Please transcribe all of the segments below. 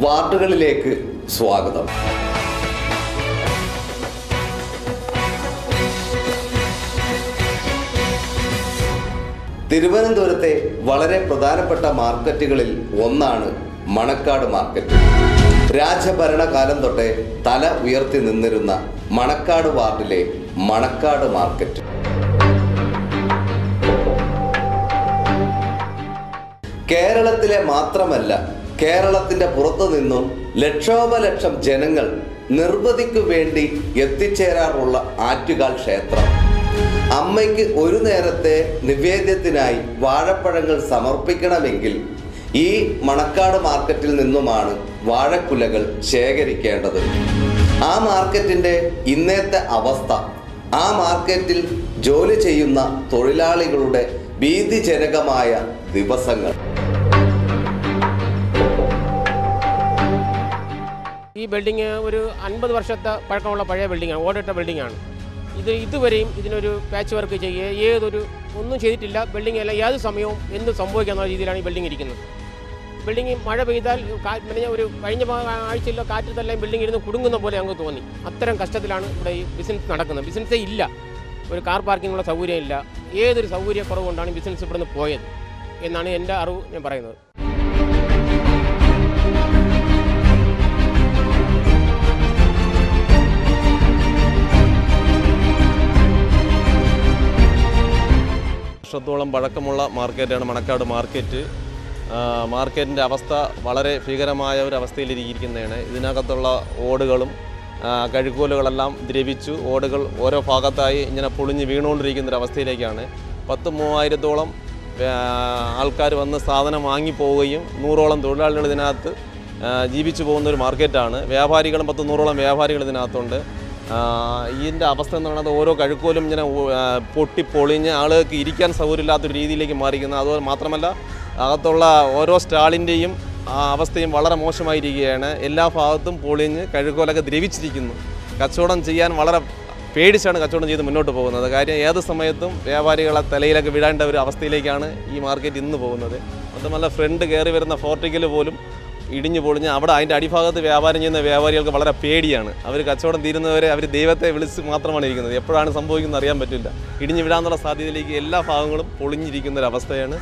വാർത്തകളിലേക്ക് സ്വാഗതം തിരുവനന്തപുരത്തെ വളരെ പ്രധാനപ്പെട്ട മാർക്കറ്റുകളിൽ ഒന്നാണ് മണക്കാട് മാർക്കറ്റ് രാജഭരണകാലം തൊട്ടേ തല ഉയർത്തി നിന്നിരുന്ന മണക്കാട് വാർഡിലെ മണക്കാട് മാർക്കറ്റ് കേരളത്തിലെ മാത്രമല്ല കേരളത്തിന്റെ പുറത്തു നിന്നും ലക്ഷോപലക്ഷം ജനങ്ങൾ നിർവൃതിക്കു വേണ്ടി എത്തിച്ചേരാറുള്ള ആറ്റുകാൽ ക്ഷേത്രം അമ്മയ്ക്ക് ഒരു നേരത്തെ നിവേദ്യത്തിനായി വാഴപ്പഴങ്ങൾ സമർപ്പിക്കണമെങ്കിൽ ഈ മണക്കാട് മാർക്കറ്റിൽ നിന്നുമാണ് വാഴക്കുലകൾ ശേഖരിക്കേണ്ടത് ആ മാർക്കറ്റിന്റെ ഇന്നത്തെ അവസ്ഥ ആ മാർക്കറ്റിൽ ജോലി ചെയ്യുന്ന തൊഴിലാളികളുടെ ഭീതിജനകമായ ദിവസങ്ങൾ ഈ ബിൽഡിങ് ഒരു അൻപത് വർഷത്തെ പഴക്കമുള്ള പഴയ ബിൽഡിങ്ങാണ് ഓടിട്ട ബിൽഡിങ്ങാണ് ഇത് ഇതുവരെയും ഇതിനൊരു പാച്ച് വർക്ക് ചെയ്യുക ഏതൊരു ഒന്നും ചെയ്തിട്ടില്ല ബിൽഡിംഗ് എല്ലാം ഏത് സമയവും എന്ത് സംഭവിക്കാവുന്ന രീതിയിലാണ് ഈ ബിൽഡിംഗ് ഇരിക്കുന്നത് ബിൽഡിംഗ് മഴ പെയ്താൽ കാ- പിന്നെ ഒരു കഴിഞ്ഞ ഭാ- ആഴ്ചയിലോ കാറ്റത്തെല്ലാം ബിൽഡിംഗ് ഇരുന്ന് കുടുങ്ങുന്ന പോലെ അങ്ങ് തോന്നി അത്തരം കഷ്ടത്തിലാണ് ഇവിടെ ഈ ബിസിനസ് നടക്കുന്നത് ബിസിനസ്സേ ഇല്ല ഒരു കാർ പാർക്കിങ്ങുള്ള സൗകര്യം ഇല്ല ഏതൊരു സൗകര്യക്കുറവ് കൊണ്ടാണ് ഈ ബിസിനസ് ഇവിടുന്ന് പോയത് എന്നാണ് എൻ്റെ അറിവ് ഞാൻ പറയുന്നത് വർഷത്തോളം പഴക്കമുള്ള മാർക്കറ്റാണ് മണക്കാട് മാർക്കറ്റ് ആ, മാർക്കറ്റിൻ്റെ അവസ്ഥ വളരെ ഭീകരമായ ഒരു അവസ്ഥയിലിരിക്കുന്നതാണ് ഇതിനകത്തുള്ള ഓടുകളും ആ, കഴുക്കോലുകളെല്ലാം ദ്രവിച്ചു ഓടുകൾ ഓരോ ഭാഗത്തായി ഇങ്ങനെ പൊളിഞ്ഞ് വീണുകൊണ്ടിരിക്കുന്ന ഒരു അവസ്ഥയിലേക്കാണ് പത്ത് മൂവായിരത്തോളം ആൾക്കാർ വന്ന് സാധനം വാങ്ങിപ്പോവുകയും നൂറോളം തൊഴിലാളികൾ ഇതിനകത്ത് ആ, ജീവിച്ചു പോകുന്ന ഒരു മാർക്കറ്റാണ് വ്യാപാരികളും പത്ത് നൂറോളം വ്യാപാരികൾ ഇതിനകത്തുണ്ട് ആഹ് ഇതിൻ്റെ അവസ്ഥ എന്ന് പറയുന്നത് ഓരോ കഴുക്കോലും ഇങ്ങനെ ഉ- ആഹ് പൊട്ടി പൊളിഞ്ഞ് ആളുകൾക്ക് ഇരിക്കാൻ സൗകര്യമില്ലാത്തൊരു രീതിയിലേക്ക് മാറിയിരിക്കുന്നത് അതുപോലെ മാത്രമല്ല അകത്തുള്ള ഓരോ സ്റ്റാളിൻ്റെയും അവസ്ഥയും വളരെ മോശമായിരിക്കുകയാണ് എല്ലാ ഭാഗത്തും പൊളിഞ്ഞ് കഴുക്കോലൊക്കെ ദ്രവിച്ചിരിക്കുന്നു കച്ചവടം ചെയ്യാൻ വളരെ പേടിച്ചാണ് കച്ചവടം ചെയ്ത് മുന്നോട്ട് പോകുന്നത് കാര്യം ഏത് സമയത്തും വ്യാപാരികളെ തലയിലൊക്കെ വിടേണ്ട ഒരു അവസ്ഥയിലേക്കാണ് ഈ മാർക്കറ്റ് ഇന്ന് പോകുന്നത് മാത്രമല്ല ഫ്രണ്ട് കയറി വരുന്ന ഫോർട്ടിക്കൽ പോലും ഇടിഞ്ഞു പൊളിഞ്ഞ് അവിടെ അതിൻ്റെ അടിഭാഗത്ത് വ്യാപാരം ചെയ്യുന്ന വ്യാപാരികൾക്ക് വളരെ പേടിയാണ് അവർ കച്ചവടം തീരുന്നവരെ അവർ ദൈവത്തെ വിളിച്ച് മാത്രമാണ് ഇരിക്കുന്നത് എപ്പോഴാണ് സംഭവിക്കുന്നത് അറിയാൻ പറ്റില്ല ഇടിഞ്ഞു വിടാന്നുള്ള സാധ്യതയിലേക്ക് എല്ലാ ഭാഗങ്ങളും പൊളിഞ്ഞിരിക്കുന്ന ഒരു അവസ്ഥയാണ്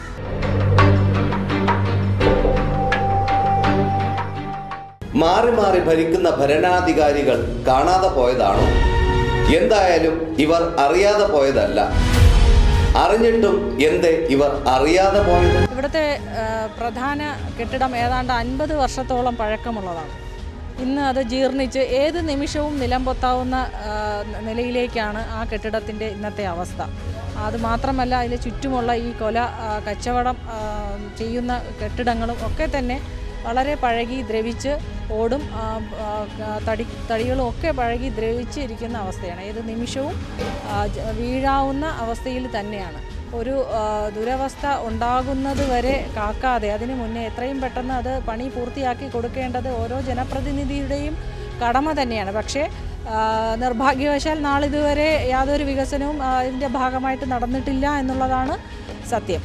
മാറി മാറി ഭരിക്കുന്ന ഭരണാധികാരികൾ കാണാതെ പോയതാണോ എന്തായാലും ഇവർ അറിയാതെ പോയതല്ല അറിഞ്ഞിട്ടും എന്തേ ഇവർ അറിയാതെ പോയത് ഇവിടുത്തെ ആ, പ്രധാന കെട്ടിടം ഏതാണ്ട് അൻപത് വർഷത്തോളം പഴക്കമുള്ളതാണ് ഇന്ന് അത് ജീർണിച്ച് ഏത് നിമിഷവും നിലംപൊത്താവുന്ന ആ, നിലയിലേക്കാണ് ആ കെട്ടിടത്തിൻ്റെ ഇന്നത്തെ അവസ്ഥ അത് മാത്രമല്ല അതിന് ചുറ്റുമുള്ള ഈ കൊല ആ, കച്ചവടം ആ, ചെയ്യുന്ന കെട്ടിടങ്ങളും ഒക്കെ തന്നെ വളരെ പഴകി ദ്രവിച്ച് ഓടും ആ, ആ, തടി തടികളും ഒക്കെ പഴകി ദ്രവിച്ച് ഇരിക്കുന്ന അവസ്ഥയാണ് ഏത് നിമിഷവും ആ, ജ- വീഴാവുന്ന അവസ്ഥയിൽ തന്നെയാണ് ഒരു ആ, ദുരവസ്ഥ ഉണ്ടാകുന്നത് വരെ കാക്കാതെ അതിനു മുന്നേ എത്രയും പെട്ടെന്ന് അത് പണി പൂർത്തിയാക്കി കൊടുക്കേണ്ടത് ഓരോ ജനപ്രതിനിധിയുടെയും കടമ തന്നെയാണ് പക്ഷേ ആ, നിർഭാഗ്യവശാൽ നാളിതുവരെ യാതൊരു വികസനവും ആ, ഇതിൻ്റെ ഭാഗമായിട്ട് നടന്നിട്ടില്ല എന്നുള്ളതാണ് സത്യം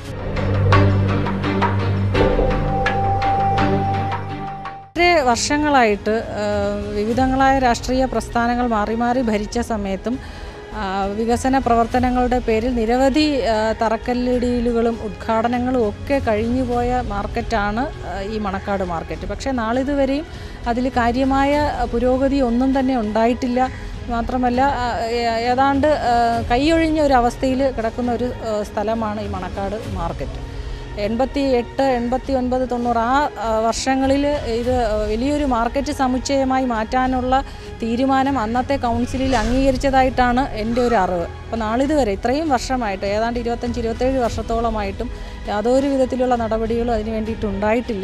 വളരെ വർഷങ്ങളായിട്ട് ആ, വിവിധങ്ങളായ രാഷ്ട്രീയ പ്രസ്ഥാനങ്ങൾ മാറി മാറി ഭരിച്ച സമയത്തും ആ, വികസന പ്രവർത്തനങ്ങളുടെ പേരിൽ നിരവധി ആ, തറക്കല്ലിടിയിലുകളും ഉദ്ഘാടനങ്ങളും ഒക്കെ കഴിഞ്ഞുപോയ മാർക്കറ്റാണ് ആ, ഈ മണക്കാട് മാർക്കറ്റ് പക്ഷേ നാളിതുവരെയും അതിൽ കാര്യമായ പുരോഗതി ഒന്നും തന്നെ ഉണ്ടായിട്ടില്ല മാത്രമല്ല ആ, ഏ- ഏതാണ്ട് ആ, കൈയൊഴിഞ്ഞ ഒരു അവസ്ഥയിൽ കിടക്കുന്ന ഒരു ആ, സ്ഥലമാണ് ഈ മണക്കാട് മാർക്കറ്റ് എൺപത്തി എട്ട് എൺപത്തി ഒൻപത് തൊണ്ണൂറ് ആ ആ, വർഷങ്ങളിൽ ഇത് വലിയൊരു മാർക്കറ്റ് സമുച്ചയമായി മാറ്റാനുള്ള തീരുമാനം അന്നത്തെ കൗൺസിലിൽ അംഗീകരിച്ചതായിട്ടാണ് എൻ്റെ ഒരു അറിവ് അപ്പോൾ നാളിതുവരെ ഇത്രയും വർഷമായിട്ട് ഏതാണ്ട് ഇരുപത്തഞ്ച് ഇരുപത്തേഴ് വർഷത്തോളമായിട്ടും യാതൊരു വിധത്തിലുള്ള നടപടികളും അതിന് വേണ്ടിയിട്ട് ഉണ്ടായിട്ടില്ല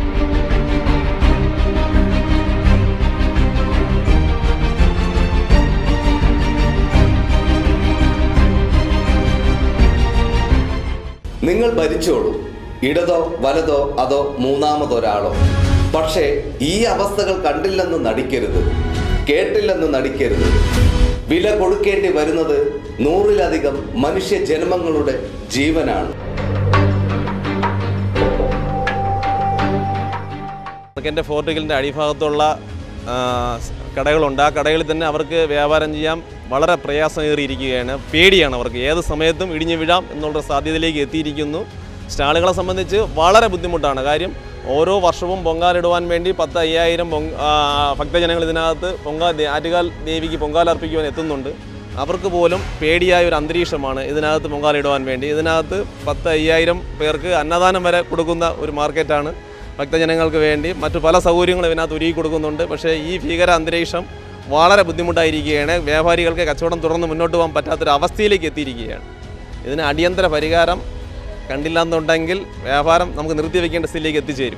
നിങ്ങൾ ഭരിച്ചോളൂ ഇടതോ വലതോ അതോ മൂന്നാമതൊരാളോ പക്ഷേ ഈ അവസ്ഥകൾ കണ്ടില്ലെന്ന് നടിക്കരുത് കേട്ടില്ലെന്ന് നടിക്കരുത് വില കൊടുക്കേണ്ടി വരുന്നത് നൂറിലധികം മനുഷ്യ ജന്മങ്ങളുടെ ജീവനാണ് മാർക്കറ്റിൻ്റെ ഫോർട്ടിക്കലിൻ്റെ അടിഭാഗത്തുള്ള ആ, സ് കടകളുണ്ട് ആ കടകളിൽ തന്നെ അവർക്ക് വ്യാപാരം ചെയ്യാൻ വളരെ പ്രയാസമേറിയിരിക്കുകയാണ് പേടിയാണ് അവർക്ക് ഏത് സമയത്തും ഇടിഞ്ഞു വീഴാം എന്നുള്ള സാധ്യതയിലേക്ക് എത്തിയിരിക്കുന്നു സ്റ്റാളുകളെ സംബന്ധിച്ച് വളരെ ബുദ്ധിമുട്ടാണ് കാര്യം ഓരോ വർഷവും പൊങ്കാലിടുവാൻ വേണ്ടി പത്ത് അയ്യായിരം പൊങ്ക ആ, ഭക്തജനങ്ങൾ ഇതിനകത്ത് പൊങ്കാ ദേ- ആറ്റുകാൽ ദേവിക്ക് പൊങ്കാലർപ്പിക്കുവാൻ എത്തുന്നുണ്ട് അവർക്ക് പോലും പേടിയായ ഒരു അന്തരീക്ഷമാണ് ഇതിനകത്ത് പൊങ്കാലിടുവാൻ വേണ്ടി ഇതിനകത്ത് പത്ത് അയ്യായിരം പേർക്ക് അന്നദാനം വരെ കൊടുക്കുന്ന ഒരു മാർക്കറ്റാണ് ഭക്തജനങ്ങൾക്ക് വേണ്ടി മറ്റു പല സൗകര്യങ്ങളും ഇതിനകത്ത് ഒരുക്കി കൊടുക്കുന്നുണ്ട് പക്ഷേ ഈ ഭീകര അന്തരീക്ഷം വളരെ ബുദ്ധിമുട്ടായിരിക്കുകയാണ് വ്യാപാരികൾക്ക് കച്ചവടം തുടർന്ന് മുന്നോട്ട് പോകാൻ പറ്റാത്തൊരു അവസ്ഥയിലേക്ക് എത്തിയിരിക്കുകയാണ് ഇതിന് അടിയന്തര പരിഹാരം കണ്ടില്ല എന്നുണ്ടെങ്കിൽ വ്യാപാരം നമുക്ക് നിർത്തിവെക്കേണ്ട സ്ഥിതിയിലേക്ക് എത്തിച്ചേരും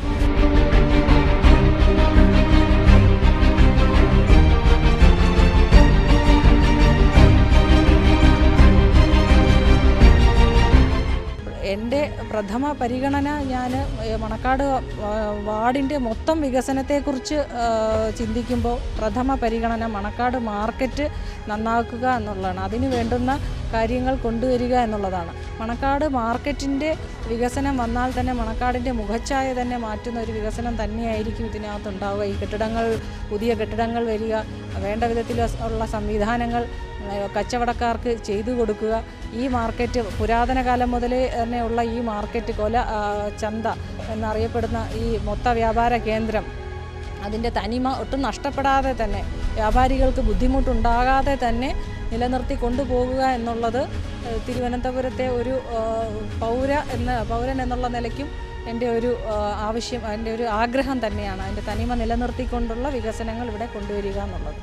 എൻ്റെ പ്രഥമ പരിഗണന ഞാൻ മണക്കാട് ആ, വാർഡിൻ്റെ മൊത്തം വികസനത്തെക്കുറിച്ച് ആ, ചിന്തിക്കുമ്പോൾ പ്രഥമ പരിഗണന മണക്കാട് മാർക്കറ്റ് നന്നാക്കുക എന്നുള്ളതാണ് അതിന് വേണ്ടുന്ന കാര്യങ്ങൾ കൊണ്ടുവരിക എന്നുള്ളതാണ് മണക്കാട് മാർക്കറ്റിൻ്റെ വികസനം വന്നാൽ തന്നെ മണക്കാടിൻ്റെ മുഖച്ഛായ തന്നെ മാറ്റുന്ന ഒരു വികസനം തന്നെയായിരിക്കും ഇതിനകത്ത് ഉണ്ടാവുക ഈ കെട്ടിടങ്ങൾ പുതിയ കെട്ടിടങ്ങൾ വരിക വേണ്ട വിധത്തിൽ ഉള്ള സംവിധാനങ്ങൾ ഏഹ് കച്ചവടക്കാർക്ക് ചെയ്തു കൊടുക്കുക ഈ മാർക്കറ്റ് പുരാതന കാലം മുതലേ തന്നെയുള്ള ഈ മാർക്കറ്റ് കൊല ആ, ചന്ത എന്നറിയപ്പെടുന്ന ഈ മൊത്ത വ്യാപാര കേന്ദ്രം അതിൻ്റെ തനിമ ഒട്ടും നഷ്ടപ്പെടാതെ തന്നെ വ്യാപാരികൾക്ക് ബുദ്ധിമുട്ടുണ്ടാകാതെ തന്നെ നിലനിർത്തി കൊണ്ടുപോകുക എന്നുള്ളത് ഏഹ് തിരുവനന്തപുരത്തെ ഒരു ആ, പൗര എന്ന പൗരൻ എന്നുള്ള നിലയ്ക്കും എൻ്റെ ഒരു ആ, ആവശ്യം എൻ്റെ ഒരു ആഗ്രഹം തന്നെയാണ് അതിൻ്റെ തനിമ നിലനിർത്തിക്കൊണ്ടുള്ള വികസനങ്ങൾ ഇവിടെ കൊണ്ടുവരിക എന്നുള്ളത്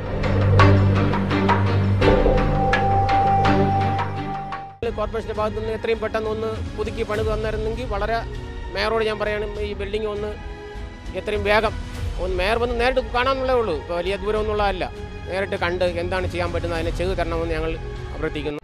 കോർപ്പറേഷൻ്റെ ഭാഗത്തു നിന്ന് എത്രയും പെട്ടെന്ന് ഒന്ന് പുതുക്കി പണിത് തന്നിരുന്നെങ്കിൽ വളരെ മേയറോട് ഞാൻ പറയണം ഈ ബിൽഡിംഗ് ഒന്ന് എത്രയും വേഗം ഒന്ന് മേയർ വന്ന് നേരിട്ട് കാണാമെന്നുള്ളേ ഉള്ളൂ ഇപ്പോൾ വലിയ ദൂരമൊന്നുള്ളതല്ല നേരിട്ട് കണ്ട് എന്താണ് ചെയ്യാൻ പറ്റുന്നത് അതിനെ ചെയ്തു തരണമെന്ന് ഞങ്ങൾ അഭ്യർത്ഥിക്കുന്നു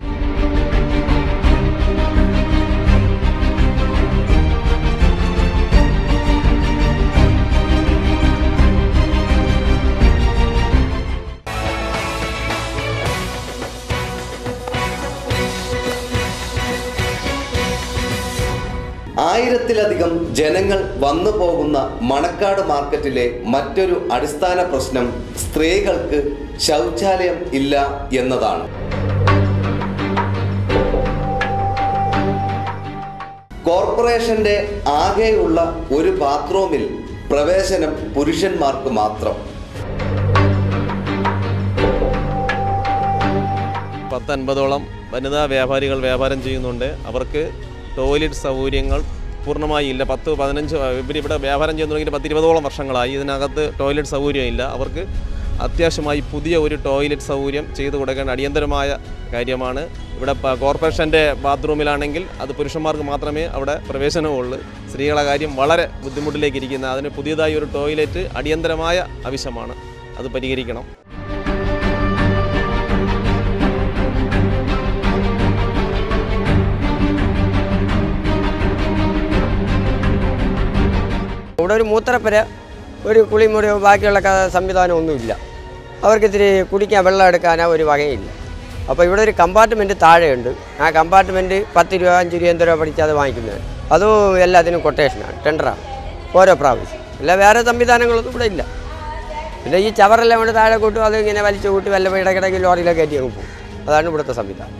ആയിരത്തിലധികം ജനങ്ങൾ വന്നു പോകുന്ന മണക്കാട് മാർക്കറ്റിലെ മറ്റൊരു അടിസ്ഥാന പ്രശ്നം സ്ത്രീകൾക്ക് ശൗചാലയം ഇല്ല എന്നതാണ് കോർപ്പറേഷന്റെ ആകെയുള്ള ഒരു ബാത്റൂമിൽ പ്രവേശനം പുരുഷന്മാർക്ക് മാത്രം പത്തൻപതോളം വനിതാ വ്യാപാരികൾ വ്യാപാരം ചെയ്യുന്നുണ്ട് അവർക്ക് ടോയ്ലറ്റ് സൗകര്യങ്ങൾ പൂർണ്ണമായി ഇല്ല പത്ത് പതിനഞ്ച് ഇവർ ഇവിടെ വ്യാപാരം ചെയ്യുന്ന തുടങ്ങിയിട്ട് പത്ത് ഇരുപതോളം വർഷങ്ങളായി ഇതിനകത്ത് ടോയ്ലറ്റ് സൗകര്യം ഇല്ല അവർക്ക് അത്യാവശ്യമായി പുതിയ ഒരു ടോയ്ലറ്റ് സൗകര്യം ചെയ്തു കൊടുക്കേണ്ട അടിയന്തരമായ കാര്യമാണ് ഇവിടെ പ- കോർപ്പറേഷൻ്റെ ബാത്റൂമിലാണെങ്കിൽ അത് പുരുഷന്മാർക്ക് മാത്രമേ അവിടെ പ്രവേശനമുള്ളൂ സ്ത്രീകളെ കാര്യം വളരെ ബുദ്ധിമുട്ടിലേക്ക് ഇരിക്കുന്ന അതിന് പുതിയതായി ഒരു ടോയ്ലറ്റ് അടിയന്തരമായ ആവശ്യമാണ് അത് പരിഹരിക്കണം ഇവിടെ ഒരു മൂത്രപ്പുര ഒരു കുളിമുറിയോ ബാക്കിയുള്ള ക- സംവിധാനമൊന്നുമില്ല അവർക്ക് ഇത്തിരി കുടിക്കാൻ വെള്ളം എടുക്കാനോ ഒരു വകയില്ല അപ്പോൾ ഇവിടെ ഒരു കമ്പാർട്ട്മെൻറ്റ് താഴെയുണ്ട് ആ കമ്പാർട്ട്മെൻറ്റ് പത്ത് രൂപ അഞ്ച് രൂപ എന്തോ രൂപ പഠിച്ച് അത് വാങ്ങിക്കുന്നത് അതും എല്ലാത്തിനും കൊട്ടേഷനാണ് ടെൻഡറാണ് ഓരോ പ്രാവശ്യം അല്ല വേറെ സംവിധാനങ്ങളൊന്നും ഇവിടെ ഇല്ല പിന്നെ ഈ ചവറെല്ലാം കൊണ്ട് താഴെ കൂട്ടും അത് ഇങ്ങനെ വലിച്ചു കൂട്ടി വല്ല ഇടയ്ക്കിടയ്ക്ക് ലോറിയിലൊക്കെ കയറ്റി അങ്ങ് പോകും അതാണ് ഇവിടുത്തെ സംവിധാനം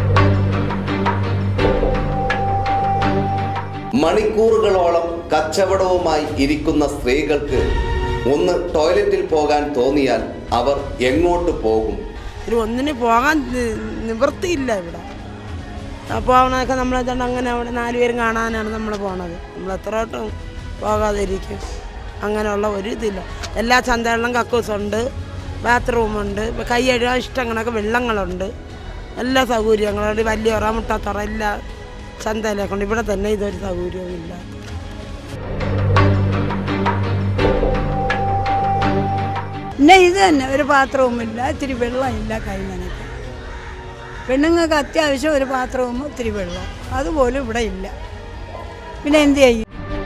മണിക്കൂറുകളോളം കച്ചവടവുമായി ഇരിക്കുന്ന സ്ത്രീകൾക്ക് ഒന്ന് ടോയ്ലറ്റിൽ പോകാൻ തോന്നിയാൽ അവർ എങ്ങോട്ട് പോകും ഒരു ഒന്നിന് പോകാൻ നി- നിവൃത്തിയില്ല ഇവിടെ പോകണതൊക്കെ നമ്മൾ എന്താണ് അങ്ങനെ അവിടെ നാലുപേരും കാണാനാണ് നമ്മൾ പോണത് നമ്മൾ എത്രോട്ടും പോകാതെ ഇരിക്കും അങ്ങനെയുള്ള ഒരു ഇതില്ല എല്ലാ ചന്തകളിലും കക്കൂസുണ്ട് ബാത്റൂമുണ്ട് ഇപ്പം കൈ കഴുകാൻ ഇഷ്ടം കണക്ക് വെള്ളങ്ങളുണ്ട് എല്ലാ സൗകര്യങ്ങളുണ്ട് വലിയ ഉറ മുട്ടത്തുറ എല്ലാ ചന്തയിലേക്ക് ഉണ്ട് ഇവിടെ തന്നെ ഇതൊരു സൗകര്യവും ഇല്ല പിന്നെ ഇത് തന്നെ ഒരു പാത്രവുമില്ല ഇത്തിരി വെള്ളമില്ല കൈ നനയ്ക്കാൻ പെണ്ണുങ്ങൾക്ക് അത്യാവശ്യം ഒരു പാത്രവും ഇത്തിരി വെള്ളം അതുപോലും ഇവിടെ ഇല്ല പിന്നെ എന്ത് ചെയ്യും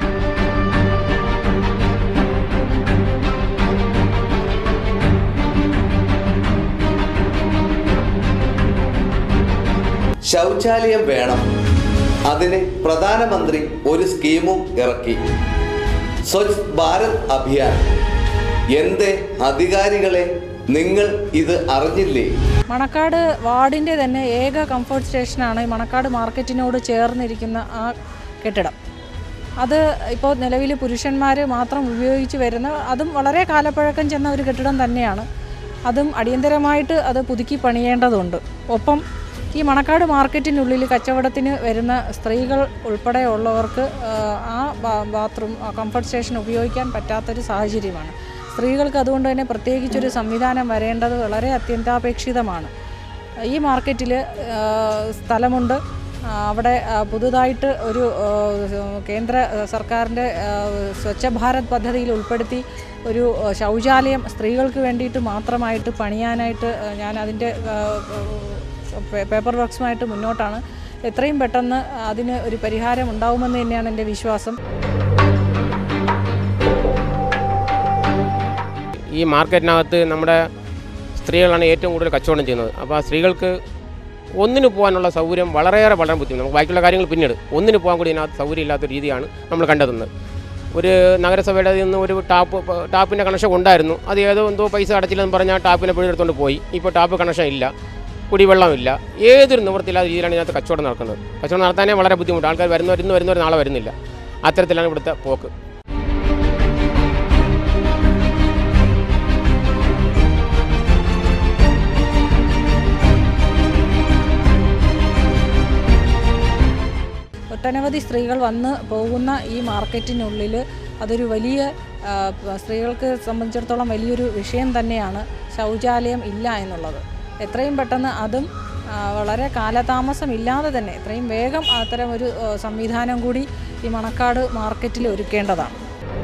ശൗചാലയം വേണം അതിന് പ്രധാനമന്ത്രി ഒരു സ്കീമും ഇറക്കി സ്വച്ഛ് ഭാരത് അഭിയാൻ എന്തേ അധികാരികളെ നിങ്ങൾ ഇത് അറിഞ്ഞില്ലേ മണക്കാട് വാർഡിൻ്റെ തന്നെ ഏക കംഫർട്ട് സ്റ്റേഷനാണ് ഈ മണക്കാട് മാർക്കറ്റിനോട് ചേർന്നിരിക്കുന്ന ആ കെട്ടിടം അത് ഇപ്പോൾ നിലവിൽ പുരുഷന്മാർ മാത്രം ഉപയോഗിച്ച് വരുന്ന അതും വളരെ കാലപ്പഴക്കം ചെന്ന ഒരു കെട്ടിടം തന്നെയാണ് അതും അടിയന്തരമായിട്ട് അത് പുതുക്കി പണിയേണ്ടതുണ്ട് ഒപ്പം ഈ മണക്കാട് മാർക്കറ്റിനുള്ളിൽ കച്ചവടത്തിന് വരുന്ന സ്ത്രീകൾ ഉൾപ്പെടെയുള്ളവർക്ക് ആ, ആ ബാ- ബാത്റൂം ആ കംഫർട്ട് സ്റ്റേഷൻ ഉപയോഗിക്കാൻ പറ്റാത്തൊരു സാഹചര്യമാണ് സ്ത്രീകൾക്ക് അതുകൊണ്ട് തന്നെ പ്രത്യേകിച്ചൊരു സംവിധാനം വരേണ്ടത് വളരെ അത്യന്താപേക്ഷിതമാണ് ഈ മാർക്കറ്റിൽ സ്ഥലമുണ്ട് ആ, അവിടെ ആ, പുതുതായിട്ട് ഒരു ആ, കേന്ദ്ര സർക്കാരിൻ്റെ ആ, സ്വച്ഛ ഭാരത് പദ്ധതിയിൽ ഉൾപ്പെടുത്തി ഒരു ആ, ശൗചാലയം സ്ത്രീകൾക്ക് വേണ്ടിയിട്ട് മാത്രമായിട്ട് പണിയാനായിട്ട് ആ, ഞാൻ അതിൻ്റെ ആ, പേ- പേപ്പർ വർക്ക്സുമായിട്ട് മുന്നോട്ടാണ് എത്രയും പെട്ടെന്ന് അതിന് ഒരു പരിഹാരം ഉണ്ടാവുമെന്ന് തന്നെയാണ് എൻ്റെ വിശ്വാസം ഈ മാർക്കറ്റിനകത്ത് നമ്മുടെ സ്ത്രീകളാണ് ഏറ്റവും കൂടുതൽ കച്ചവടം ചെയ്യുന്നത് അപ്പോൾ ആ സ്ത്രീകൾക്ക് ഒന്നിന് പോകാനുള്ള സൗകര്യം വളരെയേറെ വളരെ ബുദ്ധിമുട്ട് നമുക്ക് ബാക്കിയുള്ള കാര്യങ്ങൾ പിന്നീട് ഒന്നിന് പോകാൻ കൂടി ഇതിനകത്ത് സൗകര്യം ഇല്ലാത്ത രീതിയാണ് നമ്മൾ കണ്ടെത്തുന്നത് ഒരു നഗരസഭയുടെ നിന്ന് ഒരു ടാപ്പ് ടാപ്പിൻ്റെ കണക്ഷൻ ഉണ്ടായിരുന്നു അത് ഏതോ എന്തോ പൈസ അടച്ചില്ലെന്ന് പറഞ്ഞാൽ ടാപ്പിനെ പിടിയെടുത്തുകൊണ്ട് പോയി ഇപ്പോൾ ടാപ്പ് കണക്ഷൻ ഇല്ല കുടിവെള്ളമില്ല ഏതൊരു നിവൃത്തിയില്ലാത്ത രീതിയിലാണ് ഇതിനകത്ത് കച്ചവടം നടക്കുന്നത് കച്ചവടം നടത്താനേ വളരെ ബുദ്ധിമുട്ട് ആൾക്കാർ വരുന്നവർ ഇന്ന് വരുന്നവർ നാളെ വരുന്നില്ല അത്തരത്തിലാണ് ഇവിടുത്തെ പോക്ക് ഒട്ടനവധി സ്ത്രീകൾ വന്ന് പോകുന്ന ഈ മാർക്കറ്റിനുള്ളിൽ അതൊരു വലിയ ആ, സ്ത്രീകൾക്ക് സംബന്ധിച്ചിടത്തോളം വലിയൊരു വിഷയം തന്നെയാണ് ശൗചാലയം ഇല്ല എന്നുള്ളത് എത്രയും പെട്ടെന്ന് അതും ആ, വളരെ കാലതാമസം ഇല്ലാതെ തന്നെ എത്രയും വേഗം അത്തരം ഒരു ആ, സംവിധാനം കൂടി ഈ മണക്കാട് മാർക്കറ്റിൽ ഒരുക്കേണ്ടതാണ്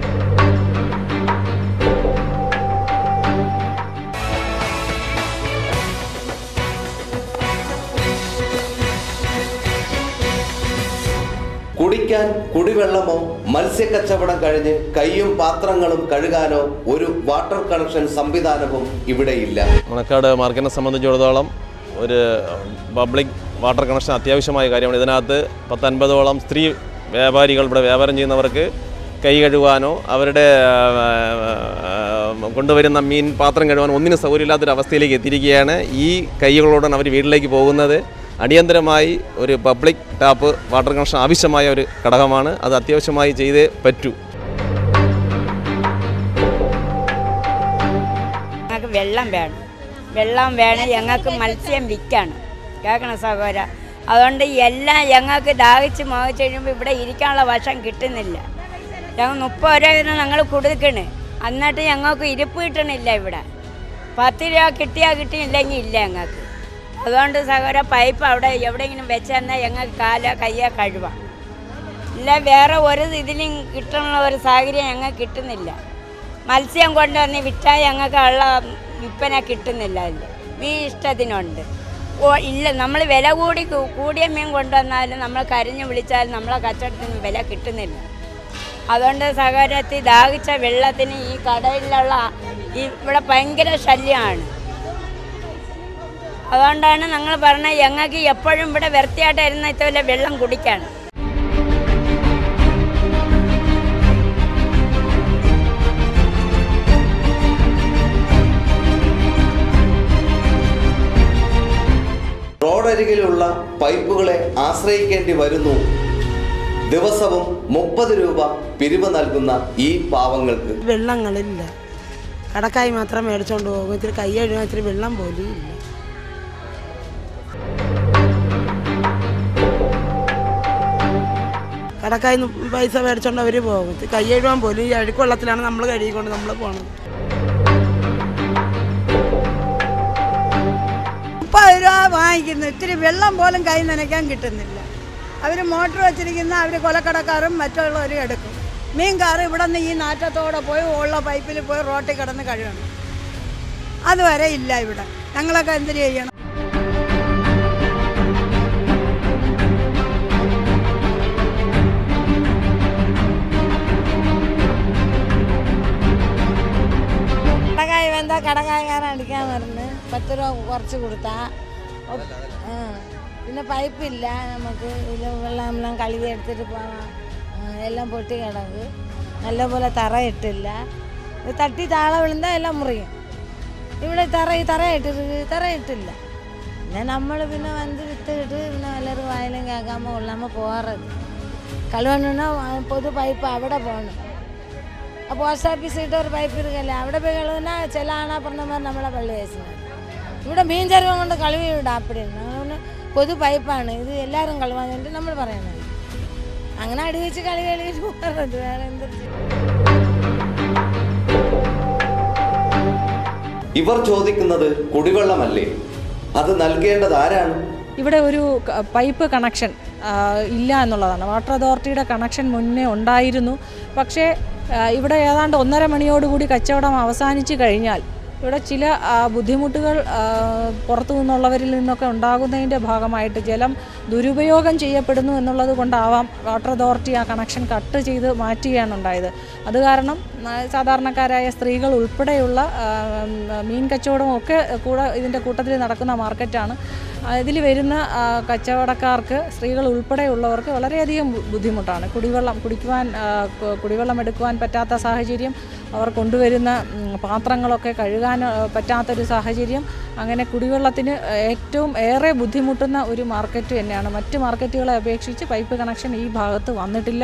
കുടിക്കാൻ കുടിവെള്ളമോ മത്സ്യക്കച്ചവടം കഴിഞ്ഞ് കൈയും പാത്രങ്ങളും കഴുകാനോ ഒരു വാട്ടർ കണക്ഷൻ സംവിധാനവും ഇവിടെയില്ല മണക്കാട് മാർക്കറ്റിനെ സംബന്ധിച്ചിടത്തോളം ഒരു പബ്ലിക് വാട്ടർ കണക്ഷൻ അത്യാവശ്യമായ കാര്യമാണ് ഇതിനകത്ത് പത്തൻപതോളം സ്ത്രീ വ്യാപാരികൾ ഇവിടെ വ്യാപാരം ചെയ്യുന്നവർക്ക് കൈ കഴുകാനോ അവരുടെ ആ, ആ, കൊണ്ടുവരുന്ന മീൻ പാത്രം കഴുകാനോ ഒന്നിനും സൗകര്യമില്ലാത്തൊരു അവസ്ഥയിലേക്ക് എത്തിയിരിക്കുകയാണ് ഈ കൈകളോടാണ് അവർ വീട്ടിലേക്ക് പോകുന്നത് അടിയന്തരമായി ഒരു പബ്ലിക് ടാപ്പ് വാട്ടർ കണക്ഷൻ ആവശ്യമായ ഒരു ഘടകമാണ് അത് അത്യാവശ്യമായി ചെയ്തേ പറ്റൂ ഞങ്ങൾക്ക് വെള്ളം വേണം വെള്ളം വേണം ഞങ്ങൾക്ക് മത്സ്യം വിൽക്കാണ് കേൾക്കണം സഹോദര അതുകൊണ്ട് എല്ലാം ഞങ്ങൾക്ക് ദാഹിച്ച് മോഹിച്ച് കഴിയുമ്പോൾ ഇവിടെ ഇരിക്കാനുള്ള വശം കിട്ടുന്നില്ല ഞങ്ങൾ മുപ്പത് രൂപ ഞങ്ങൾ കൊടുക്കണ് എന്നിട്ട് ഞങ്ങൾക്ക് ഇരിപ്പ് കിട്ടണില്ല ഇവിടെ പത്ത് രൂപ കിട്ടിയാൽ കിട്ടിയില്ലെങ്കിൽ ഇല്ല ഞങ്ങൾക്ക് അതുകൊണ്ട് സഹോദര പൈപ്പ് അവിടെ എവിടെയെങ്കിലും വെച്ച് തന്നാൽ ഞങ്ങൾക്ക് കാല കയ്യ കഴുവാം ഇല്ല വേറെ ഒരു ഇതിലും കിട്ടാനുള്ള ഒരു സാഹചര്യം ഞങ്ങൾക്ക് കിട്ടുന്നില്ല മത്സ്യം കൊണ്ടുവന്ന് വിറ്റാൽ ഞങ്ങൾക്ക് ഉള്ള വിൽപ്പന കിട്ടുന്നില്ല അതിൽ മീൻ ഇഷ്ടത്തിനുണ്ട് ഓ ഇല്ല നമ്മൾ വില കൂടി കൂ- കൂടിയ മീൻ കൊണ്ടുവന്നാലും നമ്മൾ കരിഞ്ഞ് വിളിച്ചാലും നമ്മളെ കച്ചവടത്തിന് വില കിട്ടുന്നില്ല അതുകൊണ്ട് സഹോദരത്തിൽ ദാഹിച്ച വെള്ളത്തിന് ഈ കടയിലുള്ള ഈ ഇവിടെ ഭയങ്കര ശല്യമാണ് അതുകൊണ്ടാണ് ഞങ്ങൾ പറഞ്ഞത് ഞങ്ങൾക്ക് എപ്പോഴും ഇവിടെ വൃത്തിയായിട്ട് ഇരുന്ന ഇതുപോലെ വെള്ളം കുടിക്കാൻ റോഡരികിലുള്ള പൈപ്പുകളെ ആശ്രയിക്കേണ്ടി വരുന്നു ദിവസവും മുപ്പത് രൂപ പിരിവ് നൽകുന്ന ഈ പാവങ്ങൾക്ക് വെള്ളങ്ങളില്ല കടക്കായി മാത്രം മേടിച്ചോണ്ട് പോകും ഇത്തിരി കൈ കഴുകാൻ ഇത്തിരി വെള്ളം പോലും ഇല്ല കടക്കായി പൈസ മേടിച്ചോണ്ട് അവർ പോകും ഇത്തിരി കൈ കഴുകാൻ പോലും ഈ അഴുക്ക് വെള്ളത്തിലാണ് നമ്മൾ കഴുകിക്കൊണ്ട് നമ്മൾ പോണത് മുപ്പത് രൂപ വാങ്ങിക്കുന്നു ഇത്തിരി വെള്ളം പോലും കൈ നനയ്ക്കാൻ കിട്ടുന്നില്ല അവർ മോട്ടർ വെച്ചിരിക്കുന്ന അവർ കൊലക്കടക്കാരും മറ്റുള്ളവരും എടുക്കും മീൻകാർ ഇവിടെ നിന്ന് ഈ നാറ്റത്തോടെ പോയി ഉള്ള പൈപ്പിൽ പോയി റോട്ടിൽ കിടന്ന് കഴുകണം അതുവരെ ഇല്ല ഇവിടെ ഞങ്ങളൊക്കെ എന്തിനു ചെയ്യണം കടകായ് വന്നാ കടകായക്കാരൻ അടിക്കാൻ പറഞ്ഞ് പത്ത് രൂപ കുറച്ച് കൊടുത്താ ഒ- ആ. പിന്നെ പൈപ്പില്ല നമുക്ക് ഇതിൽ വെള്ളം എല്ലാം കഴുകി എടുത്തിട്ട് പോകാം എല്ലാം പൊട്ടി കിടക്ക് നല്ലപോലെ തറയിട്ടില്ല ഇത് തട്ടി താഴെ വിழுந்தாൽ എല്ലാം മുറിയും ഇവിടെ തറ തറയിട്ടിருக்கு തറയിട്ടില്ല പിന്നെ നമ്മൾ പിന്നെ വന്ന് വിത്തിട്ട് പിന്നെ എല്ലാവരും വായിലും കേൾക്കാமல் കൊള്ളാமல் പോகிறது കழுവணுன்னா പൊതു പൈപ്പ് അവിടെ പോകണം അപ്പോൾ പോസ്റ്റ് ഓഫീസിട്ട് ഒരു പൈപ്പ് ഇരിക്കല്ലേ അവിടെ പോയി കഴുകുന്ന ചില ആണാ പറഞ്ഞ മാതിരി നമ്മളെ പള്ളി വയസ്സിനാണ് ഇവിടെ മീൻ ചരുവം കൊണ്ട് കழுவி വിടാം அப்படின்னு അങ്ങനെ പൊതു പൈപ്പാണ് ഇത് എല്ലാവരും കഴുകാൻ വേണ്ടി നമ്മൾ പറയണത് അങ്ങനെ അടി വെച്ച് കളി കളിയിട്ട് പോകാറുണ്ട് വേറെ എന്തൊരു ഇവർ ചോദിക്കുന്നത് കുടിവെള്ളമല്ലേ അത് നൽകേണ്ടത് ആരാണ് ഇവിടെ ഒരു ക- പൈപ്പ് കണക്ഷൻ ആ, ഇല്ല എന്നുള്ളതാണ് വാട്ടർ അതോറിറ്റിയുടെ കണക്ഷൻ മുന്നേ ഉണ്ടായിരുന്നു പക്ഷേ ആ, ഇവിടെ ഏതാണ്ട് ഒന്നര മണിയോടുകൂടി കച്ചവടം അവസാനിച്ച് കഴിഞ്ഞാൽ ഇവിടെ ചില ആ, ബുദ്ധിമുട്ടുകൾ ആ, പുറത്തു നിന്നുള്ളവരിൽ നിന്നൊക്കെ ഉണ്ടാകുന്നതിൻ്റെ ഭാഗമായിട്ട് ജലം ദുരുപയോഗം ചെയ്യപ്പെടുന്നു എന്നുള്ളത് കൊണ്ടാവാം വാട്ടർ അതോറിറ്റി ആ കണക്ഷൻ കട്ട് ചെയ്ത് മാറ്റുകയാണ് ഉണ്ടായത് അത് കാരണം ആ, സാധാരണക്കാരായ സ്ത്രീകൾ ഉൾപ്പെടെയുള്ള ആ, ഉം, മീൻ കച്ചവടവും ഒക്കെ കൂടെ ഇതിൻ്റെ കൂട്ടത്തിൽ നടക്കുന്ന മാർക്കറ്റാണ് ഇതിൽ വരുന്ന ആ, കച്ചവടക്കാർക്ക് സ്ത്രീകൾ ഉൾപ്പെടെയുള്ളവർക്ക് വളരെയധികം ബു- ബുദ്ധിമുട്ടാണ് കുടിവെള്ളം കുടിക്കുവാൻ ആ, കു- കുടിവെള്ളം എടുക്കുവാൻ പറ്റാത്ത സാഹചര്യം അവർ കൊണ്ടുവരുന്ന ഉം, പാത്രങ്ങളൊക്കെ കഴുകാൻ ആ, പറ്റാത്തൊരു സാഹചര്യം അങ്ങനെ കുടിവെള്ളത്തിന് ഏറ്റവും ഏറെ ബുദ്ധിമുട്ടുന്ന ഒരു മാർക്കറ്റ് തന്നെയാണ് മറ്റ് മാർക്കറ്റുകളെ അപേക്ഷിച്ച് പൈപ്പ് കണക്ഷൻ ഈ ഭാഗത്ത് വന്നിട്ടില്ല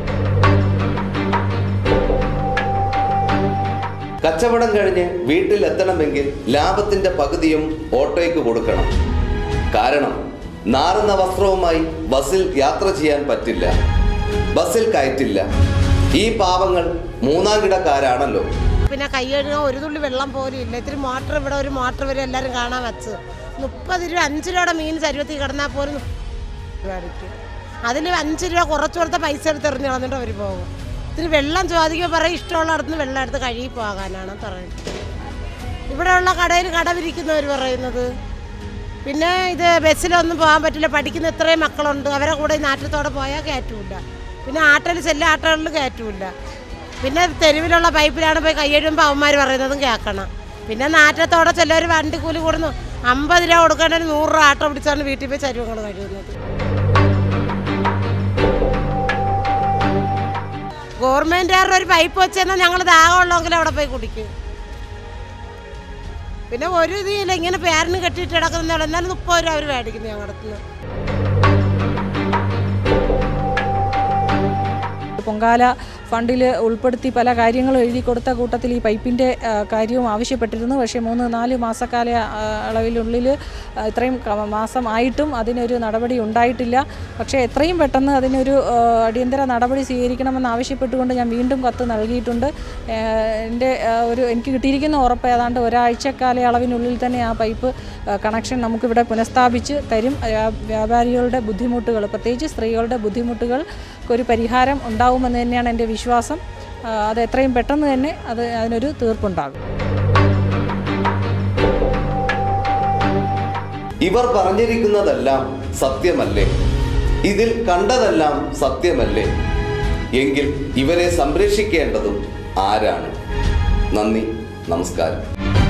കച്ചവടം കഴിഞ്ഞ് വീട്ടിലെത്തണമെങ്കിൽ ലാഭത്തിന്റെ പകുതിയും ഓട്ടോയ്ക്ക് കൊടുക്കണം കാരണം നാറുന്ന വസ്ത്രവുമായി ബസ്സിൽ യാത്ര ചെയ്യാൻ പറ്റില്ല ബസ്സിൽ കയറ്റില്ല ഈ പാവങ്ങൾ മൂന്നാം കിടക്കാരാണല്ലോ പിന്നെ കൈ കഴുകാൻ ഒരു തുള്ളി വെള്ളം പോലും ഇല്ല ഇത്തിരി മോട്ടർ ഇവിടെ ഒരു മോട്ടർ വരെ എല്ലാവരും കാണാൻ വെച്ച് മുപ്പത് രൂപ അഞ്ച് രൂപയുടെ മീൻ ചരുവത്തിൽ കിടന്നാൽ പോലും മേടിക്കും അതിൽ അഞ്ച് രൂപ കുറച്ച് കൊടുത്ത പൈസ എടുത്ത് എറിഞ്ഞ് കളഞ്ഞിട്ട് അവർ പോകും ഇത്തിരി വെള്ളം ചോദിക്കുമ്പോൾ പറയും ഇഷ്ടമുള്ള അടുത്ത് വെള്ളം എടുത്ത് കഴുകി പോകാനാണ് പറയുന്നത് ഇവിടെയുള്ള കടയിൽ കട വിരിക്കുന്നവർ പറയുന്നത് പിന്നെ ഇത് ബസ്സിലൊന്നും പോകാൻ പറ്റില്ല പഠിക്കുന്ന ഇത്രയും മക്കളുണ്ട് അവരെ കൂടെ ഈ നാട്ടിലത്തോടെ പോയാൽ കയറ്റൂല പിന്നെ ആട്ടോയിൽ ചെല്ല ആട്ടോകളിൽ കയറ്റൂല പിന്നെ തെരുവിലുള്ള പൈപ്പിലാണ് പോയി കൈയ്യഴുമ്പോൾ അവന്മാർ പറയുന്നതും കേൾക്കണം പിന്നെ നാറ്റത്തോടെ ചിലർ വണ്ടി കൂലി കൂടുന്നു അമ്പത് രൂപ കൊടുക്കേണ്ട നൂറ് രൂപ ആട്ടോ പിടിച്ചാണ് വീട്ടിൽ പോയി ചരുവങ്ങൾ കഴിയുന്നത് ഗവൺമെൻറ്റുകാരുടെ ഒരു പൈപ്പ് വെച്ചെന്നാൽ ഞങ്ങൾ ദാഹമുള്ളെങ്കിൽ അവിടെ പോയി കുടിക്കും പിന്നെ ഒരു ഇതില്ല ഇങ്ങനെ പേരിന് കെട്ടിയിട്ട് കിടക്കുന്ന എന്നാലും മുപ്പത് രൂപ അവർ മേടിക്കുന്നു ഞങ്ങളുടെ അടുത്ത് നിന്ന് പൊങ്കാല ഫണ്ടിൽ ഉൾപ്പെടുത്തി പല കാര്യങ്ങളും എഴുതി കൊടുത്ത കൂട്ടത്തിൽ ഈ പൈപ്പിൻ്റെ ആ, കാര്യവും ആവശ്യപ്പെട്ടിരുന്നു പക്ഷേ മൂന്ന് നാല് മാസക്കാല ആ, അളവിനുള്ളിൽ ആ, ഇത്രയും ക- മാസം ആയിട്ടും അതിനൊരു നടപടി ഉണ്ടായിട്ടില്ല പക്ഷേ എത്രയും പെട്ടെന്ന് അതിനൊരു ആ, അടിയന്തര നടപടി സ്വീകരിക്കണമെന്ന് ആവശ്യപ്പെട്ടുകൊണ്ട് ഞാൻ വീണ്ടും കത്ത് നൽകിയിട്ടുണ്ട് ആ, എൻ്റെ ആ, ഒരു എനിക്ക് കിട്ടിയിരിക്കുന്ന ഉറപ്പ് ഏതാണ്ട് ഒരാഴ്ച കാലയളവിനുള്ളിൽ തന്നെ ആ പൈപ്പ് ആ, കണക്ഷൻ നമുക്കിവിടെ പുനഃസ്ഥാപിച്ച് തരും വ്യാ- വ്യാപാരികളുടെ ബുദ്ധിമുട്ടുകൾ പ്രത്യേകിച്ച് സ്ത്രീകളുടെ ബുദ്ധിമുട്ടുകൾക്കൊരു പരിഹാരം ഉണ്ടാവുമെന്ന് തന്നെയാണ് എൻ്റെ വിശ്വാസം ആ, അത് എത്രയും പെട്ടെന്ന് തന്നെ അത് അതിനൊരു തീർപ്പുണ്ടാകും ഇവർ പറഞ്ഞിരിക്കുന്നതെല്ലാം സത്യമല്ലേ ഇതിൽ കണ്ടതെല്ലാം സത്യമല്ലേ എങ്കിൽ ഇവരെ സംരക്ഷിക്കേണ്ടതും ആരാണ് നന്ദി നമസ്കാരം